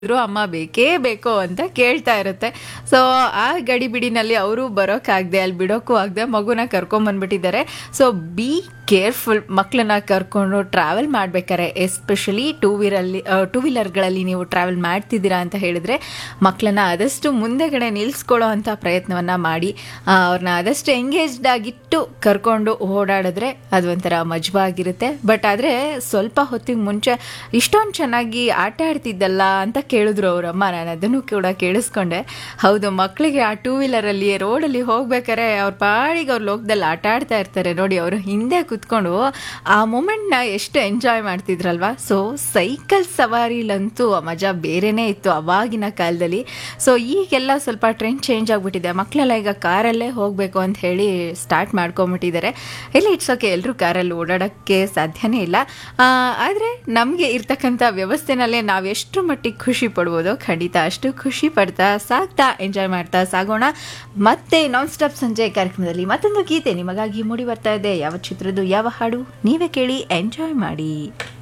ಇದ್ರು ಅಮ್ಮ ಬೇಕೇ ಬೇಕು ಅಂತ ಕೇಳ್ತಾ ಇರುತ್ತೆ ಸೊ ಆ ಗಡಿಬಿಡಿನಲ್ಲಿ ಅವರು ಬರೋಕ್ಕಾಗದೆ ಅಲ್ಲಿ ಬಿಡೋಕ್ಕೂ ಆಗದೆ ಮಗುನ ಕರ್ಕೊಂಬಂದ್ಬಿಟ್ಟಿದ್ದಾರೆ ಸೊ ಬಿ ಕೇರ್ಫುಲ್ ಮಕ್ಕಳನ್ನ ಕರ್ಕೊಂಡು ಟ್ರಾವೆಲ್ ಮಾಡ್ಬೇಕಾರೆ ಎಸ್ಪೆಷಲಿ ಟೂ ವೀಲಲ್ಲಿ ಟೂ ವೀಲರ್ಗಳಲ್ಲಿ ನೀವು ಟ್ರಾವೆಲ್ ಮಾಡ್ತಿದ್ದೀರಾ ಅಂತ ಹೇಳಿದ್ರೆ ಮಕ್ಕಳನ್ನ ಆದಷ್ಟು ಮುಂದೆಗಡೆ ನಿಲ್ಲಿಸ್ಕೊಳ್ಳೋ ಅಂಥ ಪ್ರಯತ್ನವನ್ನು ಮಾಡಿ ಆ, ಅವ್ರನ್ನ ಆದಷ್ಟು ಎಂಗೇಜ್ಡ್ ಆಗಿಟ್ಟು ಕರ್ಕೊಂಡು ಓಡಾಡಿದ್ರೆ ಅದು ಒಂಥರ ಮಜವಾಗಿರುತ್ತೆ ಬಟ್ ಆದರೆ ಸ್ವಲ್ಪ ಹೊತ್ತಿಗೆ ಮುಂಚೆ ಇಷ್ಟೊಂದು ಚೆನ್ನಾಗಿ ಆಟ ಆಡ್ತಿದ್ದಲ್ಲ ಅಂತ ಕೇಳಿದ್ರು ಅವರಮ್ಮ ನಾನು ಅದನ್ನು ಕೂಡ ಕೇಳಿಸ್ಕೊಂಡೆ ಹೌದು ಮಕ್ಕಳಿಗೆ ಆ ಟೂ ವೀಲರಲ್ಲಿ ರೋಡಲ್ಲಿ ಹೋಗ್ಬೇಕಾರೆ ಅವ್ರ ಪಾಡಿಗೆ ಅವ್ರ ಲೋಕದಲ್ಲಿ ಆಟ ಆಡ್ತಾ ಇರ್ತಾರೆ ನೋಡಿ ಅವರು ಹಿಂದೆ ಕುತ್ಕೊಂಡು ಆ ಮೂಮೆಂಟ್ನ ಎಷ್ಟು ಎಂಜಾಯ್ ಮಾಡ್ತಿದ್ರಲ್ವಾ ಸೊ ಸೈಕಲ್ ಸವಾರಿಲಂತೂ ಆ ಮಜಾ ಬೇರೆನೇ ಇತ್ತು ಅವಾಗಿನ ಕಾಲದಲ್ಲಿ ಸೊ ಈಗೆಲ್ಲ ಸ್ವಲ್ಪ ಟ್ರೆಂಡ್ ಚೇಂಜ್ ಆಗಿಬಿಟ್ಟಿದೆ ಮಕ್ಕಳೆಲ್ಲ ಈಗ ಕಾರಲ್ಲೇ ಹೋಗಬೇಕು ಅಂತ ಹೇಳಿ ಸ್ಟಾರ್ಟ್ ಮಾಡ್ಕೊಂಬಿಟ್ಟಿದ್ದಾರೆ ಇಲ್ಲಿ ಇಟ್ಸ್ ಓಕೆ ಎಲ್ಲರೂ ಕಾರಲ್ಲಿ ಓಡಾಡೋಕ್ಕೆ ಸಾಧ್ಯನೇ ಇಲ್ಲ ಆದರೆ ನಮಗೆ ಇರ್ತಕ್ಕಂಥ ವ್ಯವಸ್ಥೆನಲ್ಲೇ ನಾವು ಎಷ್ಟು ಮಟ್ಟಿಗೆ ಖುಷಿ ಪಡ್ಬೋದು ಖಂಡಿತ ಅಷ್ಟು ಖುಷಿ ಪಡ್ತಾ ಸಾಕ್ತಾ ಎಂಜಾಯ್ ಮಾಡ್ತಾ ಸಾಗೋಣ ಮತ್ತೆ ನಾನ್ ಸ್ಟಾಪ್ ಸಂಜೆ ಕಾರ್ಯಕ್ರಮದಲ್ಲಿ ಮತ್ತೊಂದು ಗೀತೆ ನಿಮಗಾಗಿ ಮೂಡಿ ಬರ್ತಾ ಇದೆ ಯಾವ ಚಿತ್ರದ್ದು ಯಾವ ಹಾಡು ನೀವೇ ಕೇಳಿ ಎಂಜಾಯ್ ಮಾಡಿ